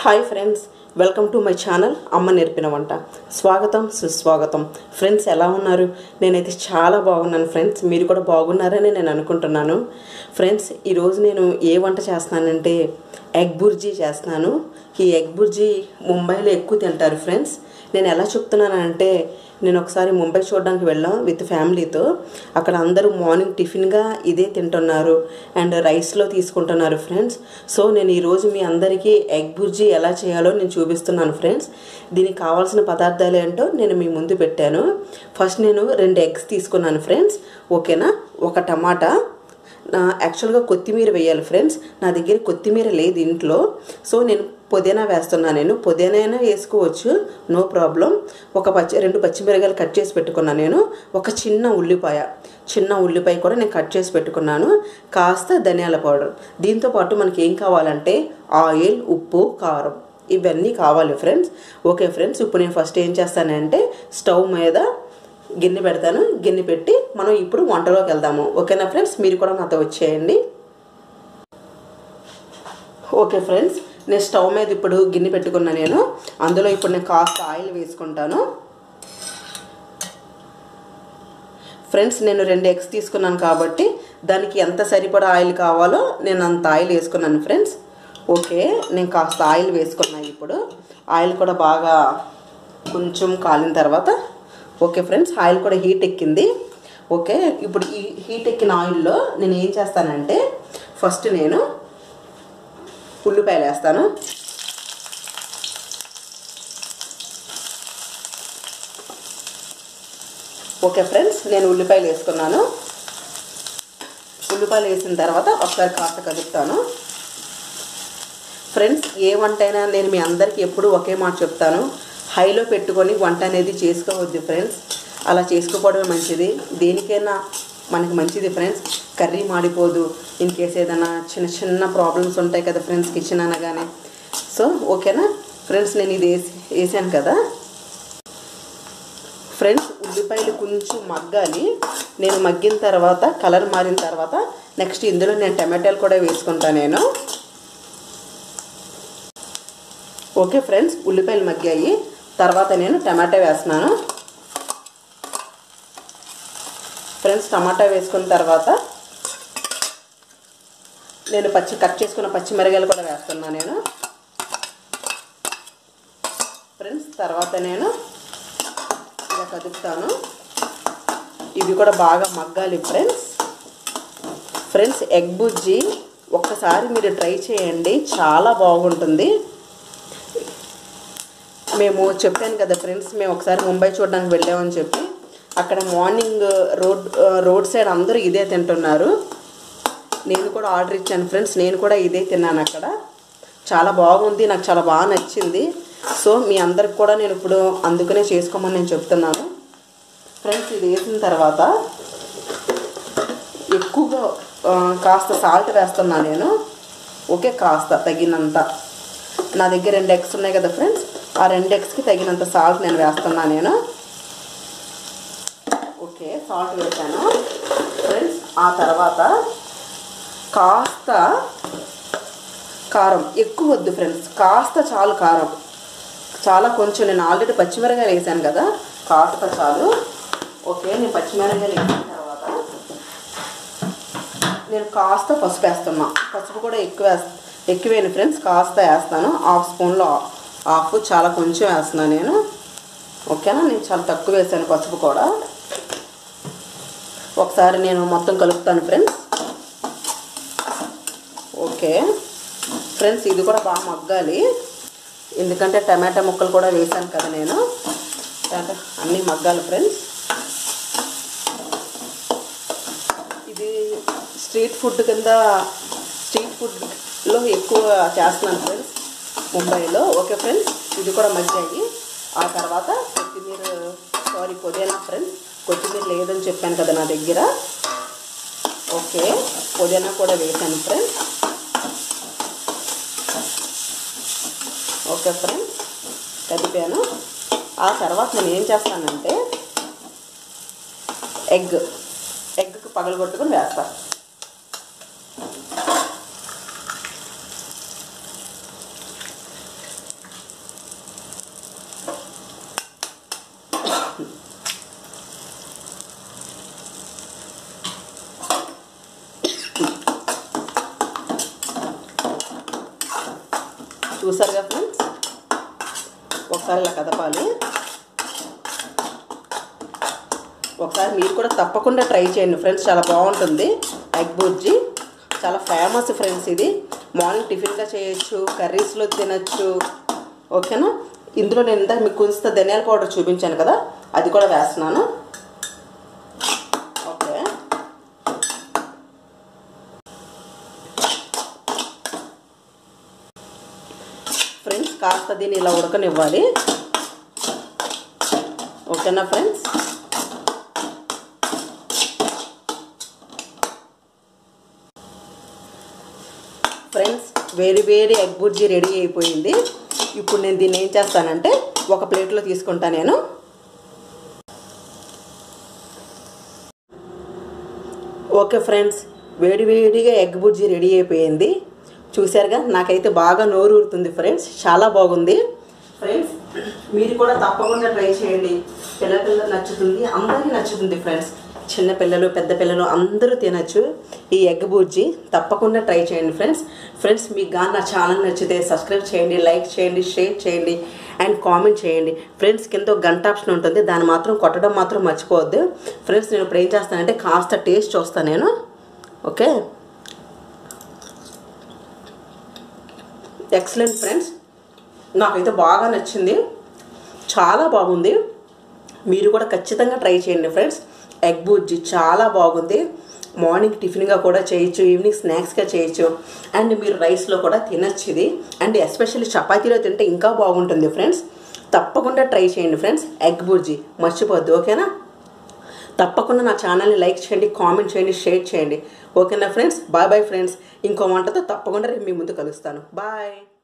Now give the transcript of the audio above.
hi friends welcome to my channel అమ్మ నేర్పిన వంట స్వాగతం సుస్వాగతం ఫ్రెండ్స్ ఎలా ఉన్నారు నేనైతే చాలా బాగున్నాను ఫ్రెండ్స్ మీరు కూడా బాగున్నారని నేను అనుకుంటున్నాను ఫ్రెండ్స్ ఈరోజు నేను ఏ వంట చేస్తున్నానంటే ఎగ్ బుర్జీ చేస్తున్నాను ఈ ఎగ్ బుర్జీ ముంబైలో ఎక్కువ తింటారు ఫ్రెండ్స్ నేను ఎలా చెప్తున్నానంటే నేను ఒకసారి ముంబై చూడడానికి వెళ్ళాం విత్ ఫ్యామిలీతో అక్కడ అందరూ మార్నింగ్ టిఫిన్గా ఇదే తింటున్నారు అండ్ రైస్లో తీసుకుంటున్నారు ఫ్రెండ్స్ సో నేను ఈరోజు మీ అందరికీ ఎగ్ బుర్జీ ఎలా చేయాలో నేను చూపిస్తున్నాను ఫ్రెండ్స్ దీనికి కావాల్సిన పదార్థాలు ఏంటో నేను మీ ముందు పెట్టాను ఫస్ట్ నేను రెండు ఎగ్స్ తీసుకున్నాను ఫ్రెండ్స్ ఓకేనా ఒక టమాటా నా యాక్చువల్గా కొత్తిమీర వేయాలి ఫ్రెండ్స్ నా దగ్గర కొత్తిమీర లేదు ఇంట్లో సో నేను పుదీనా వేస్తున్నాను నేను పుదీనా అయినా వేసుకోవచ్చు నో ప్రాబ్లం ఒక పచ్చి రెండు పచ్చిమిరకాయలు కట్ చేసి పెట్టుకున్నాను నేను ఒక చిన్న ఉల్లిపాయ చిన్న ఉల్లిపాయ కూడా నేను కట్ చేసి పెట్టుకున్నాను కాస్త ధనియాల పౌడర్ దీంతో పాటు మనకి ఏం కావాలంటే ఆయిల్ ఉప్పు కారం ఇవన్నీ కావాలి ఫ్రెండ్స్ ఓకే ఫ్రెండ్స్ ఇప్పుడు నేను ఫస్ట్ ఏం చేస్తానంటే స్టవ్ మీద గిన్నె పెడతాను గిన్నె పెట్టి మనం ఇప్పుడు వంటలోకి వెళ్దాము ఓకేనా ఫ్రెండ్స్ మీరు కూడా నాతో వచ్చేయండి ఓకే ఫ్రెండ్స్ నేను స్టవ్ మీద ఇప్పుడు గిన్నె పెట్టుకున్నా నేను అందులో ఇప్పుడు నేను కాస్త ఆయిల్ వేసుకుంటాను ఫ్రెండ్స్ నేను రెండు ఎగ్స్ తీసుకున్నాను కాబట్టి దానికి ఎంత సరిపడా ఆయిల్ కావాలో నేను అంత ఆయిల్ వేసుకున్నాను ఫ్రెండ్స్ ఓకే నేను కాస్త ఆయిల్ వేసుకున్నాను ఇప్పుడు ఆయిల్ కూడా బాగా కొంచెం కాలిన తర్వాత ఓకే ఫ్రెండ్స్ ఆయిల్ కూడా హీట్ ఎక్కింది ఓకే ఇప్పుడు ఈ హీట్ ఎక్కిన ఆయిల్లో నేను ఏం చేస్తానంటే ఫస్ట్ నేను ఉల్లిపాయలు వేస్తాను ఓకే ఫ్రెండ్స్ నేను ఉల్లిపాయలు వేసుకున్నాను ఉల్లిపాయలు వేసిన తర్వాత ఒకసారి కాస్త కలుపుతాను ఫ్రెండ్స్ ఏ వంట అయినా నేను మీ అందరికీ ఎప్పుడూ ఒకే మాట చెప్తాను హైలో పెట్టుకొని వంట అనేది చేసుకోవద్దు ఫ్రెండ్స్ అలా చేసుకోవడమే మంచిది దేనికైనా మనకి మంచిది ఫ్రెండ్స్ కర్రీ మాడిపోదు ఇన్ కేస్ ఏదైనా చిన్న చిన్న ప్రాబ్లమ్స్ ఉంటాయి కదా ఫ్రెండ్స్ కిచెన్ అనగానే సో ఓకేనా ఫ్రెండ్స్ నేను ఇది వేసి వేసాను కదా ఫ్రెండ్స్ ఉల్లిపాయలు కొంచెం మగ్గాలి నేను మగ్గిన తర్వాత కలర్ మారిన తర్వాత నెక్స్ట్ ఇందులో నేను టమాటాలు కూడా వేసుకుంటాను నేను ఓకే ఫ్రెండ్స్ ఉల్లిపాయలు మగ్గాయి తర్వాత నేను టమాటా వేస్తున్నాను ఫ్రెండ్స్ టమాటా వేసుకున్న తర్వాత నేను పచ్చి కట్ చేసుకున్న పచ్చిమిరకాయలు కూడా వేస్తున్నాను నేను ఫ్రెండ్స్ తర్వాత నేను ఇలా కదుపుతాను ఇవి కూడా బాగా మగ్గాలి ఫ్రెండ్స్ ఫ్రెండ్స్ ఎగ్ బుజ్జి ఒక్కసారి మీరు ట్రై చేయండి చాలా బాగుంటుంది మేము చెప్పాను కదా ఫ్రెండ్స్ మేము ఒకసారి ముంబై చూడడానికి వెళ్ళామని చెప్పి అక్కడ మార్నింగ్ రోడ్ రోడ్ సైడ్ అందరూ ఇదే తింటున్నారు నేను కూడా ఆర్డర్ ఇచ్చాను ఫ్రెండ్స్ నేను కూడా ఇదే తిన్నాను అక్కడ చాలా బాగుంది నాకు చాలా బాగా నచ్చింది సో మీ అందరికి కూడా నేను ఇప్పుడు అందుకనే చేసుకోమని నేను చెప్తున్నాను ఫ్రెండ్స్ ఇది వేసిన తర్వాత ఎక్కువగా కాస్త సాల్ట్ వేస్తున్నాను నేను ఓకే కాస్త తగినంత నా దగ్గర రెండు ఎగ్స్ ఉన్నాయి కదా ఫ్రెండ్స్ ఆ రెండు ఎగ్స్కి తగినంత సాల్ట్ నేను వేస్తున్నాను నేను ఓకే సాల్ట్ వేసాను ఫ్రెండ్స్ ఆ తర్వాత కాస్త కారం ఎక్కువ వద్దు ఫ్రెండ్స్ కాస్త చాలు కారం చాలా కొంచెం నేను ఆల్రెడీ పచ్చిమిరకాయలు వేసాను కదా కాస్త చాలు ఓకే నేను పచ్చిమిరకాయలు వేసిన తర్వాత నేను కాస్త పసుపు వేస్తున్నా పసుపు కూడా ఎక్కువ వేస్తా ఎక్కువేను ఫ్రెండ్స్ కాస్త వేస్తాను హాఫ్ స్పూన్లో హాఫ్ చాలా కొంచెం వేస్తున్నాను నేను ఓకేనా నేను చాలా తక్కువ వేసాను పసుపు కూడా ఒకసారి నేను మొత్తం కలుపుతాను ఫ్రెండ్స్ ఓకే ఫ్రెండ్స్ ఇది కూడా బాగా మగ్గాలి ఎందుకంటే టమాటా ముక్కలు కూడా వేసాను కదా నేను అన్నీ మగ్గాలి ఫ్రెండ్స్ ఇది స్ట్రీట్ ఫుడ్ కింద స్ట్రీట్ ఫుడ్లో ఎక్కువ చేస్తున్నాను ఫ్రెండ్స్ ముంబైలో ఓకే ఫ్రెండ్స్ ఇది కూడా మగ్గాయి ఆ తర్వాత కొత్తిమీర సారీ పుదీనా ఫ్రెండ్స్ కొత్తిమీర లేదని చెప్పాను కదా నా దగ్గర ఓకే పుదీనా కూడా వేసాను ఫ్రెండ్స్ ఓకే ఫ్రెండ్స్ కదిపాను ఆ తర్వాత నేను ఏం చేస్తానంటే ఎగ్ ఎగ్కి పగలగొట్టుకుని వేస్తాను ఒకసారి ఇలా కదపాలి ఒకసారి మీరు కూడా తప్పకుండా ట్రై చేయండి ఫ్రెండ్స్ చాలా బాగుంటుంది ఎగ్ బుర్జీ చాలా ఫేమస్ ఫ్రెండ్స్ ఇది మార్నింగ్ టిఫిన్గా చేయొచ్చు కర్రీస్లో తినచ్చు ఓకేనా ఇందులో నేను ఇందాక మీకు కొంచెం ధనియాల పౌడర్ చూపించాను కదా అది కూడా వేస్తున్నాను ఓకే ఫ్రెండ్స్ కాస్త దీన్ని ఇలా ఉడకనివ్వాలి ఓకేనా ఫ్రెండ్స్ ఫ్రెండ్స్ వేడి వేడి ఎగ్ బుర్జీ రెడీ అయిపోయింది ఇప్పుడు నేను దీన్ని ఏం చేస్తానంటే ఒక ప్లేట్లో తీసుకుంటా నేను ఓకే ఫ్రెండ్స్ వేడి వేడిగా ఎగ్ బుర్జీ రెడీ అయిపోయింది చూశారుగా నాకైతే బాగా నోరు ఊరుతుంది ఫ్రెండ్స్ చాలా బాగుంది ఫ్రెండ్స్ మీరు కూడా తప్పకుండా ట్రై చేయండి పిల్ల పిల్లలు నచ్చుతుంది అందరికీ నచ్చుతుంది ఫ్రెండ్స్ చిన్న పిల్లలు పెద్ద పిల్లలు అందరూ తినచ్చు ఈ ఎగ్ బుర్జీ తప్పకుండా ట్రై చేయండి ఫ్రెండ్స్ ఫ్రెండ్స్ మీకు కానీ నా ఛానల్ నచ్చితే సబ్స్క్రైబ్ చేయండి లైక్ చేయండి షేర్ చేయండి అండ్ కామెంట్ చేయండి ఫ్రెండ్స్ కింద ఒక గంట ఆప్షన్ ఉంటుంది దాన్ని మాత్రం కొట్టడం మాత్రం మర్చిపోవద్దు ఫ్రెండ్స్ నేను ఇప్పుడు ఏం చేస్తానంటే కాస్త టేస్ట్ చూస్తాను నేను ఓకే ఎక్సలెంట్ ఫ్రెండ్స్ నాకైతే బాగా నచ్చింది చాలా బాగుంది మీరు కూడా ఖచ్చితంగా ట్రై చేయండి ఫ్రెండ్స్ ఎగ్ బుజ్జి చాలా బాగుంది మార్నింగ్ టిఫిన్గా కూడా చేయొచ్చు ఈవినింగ్ స్నాక్స్గా చేయొచ్చు అండ్ మీరు రైస్లో కూడా తినచ్చు ఇది అండ్ ఎస్పెషల్లీ చపాతీలో తింటే ఇంకా బాగుంటుంది ఫ్రెండ్స్ తప్పకుండా ట్రై చేయండి ఫ్రెండ్స్ ఎగ్ బుర్జీ మర్చిపోద్దు ఓకేనా తప్పకుండా నా ఛానల్ని లైక్ చేయండి కామెంట్ చేయండి షేర్ చేయండి ఓకేనా ఫ్రెండ్స్ బాయ్ బాయ్ ఫ్రెండ్స్ ఇంకో వంటతో తప్పకుండా రేపు మీ ముందు కలుస్తాను బాయ్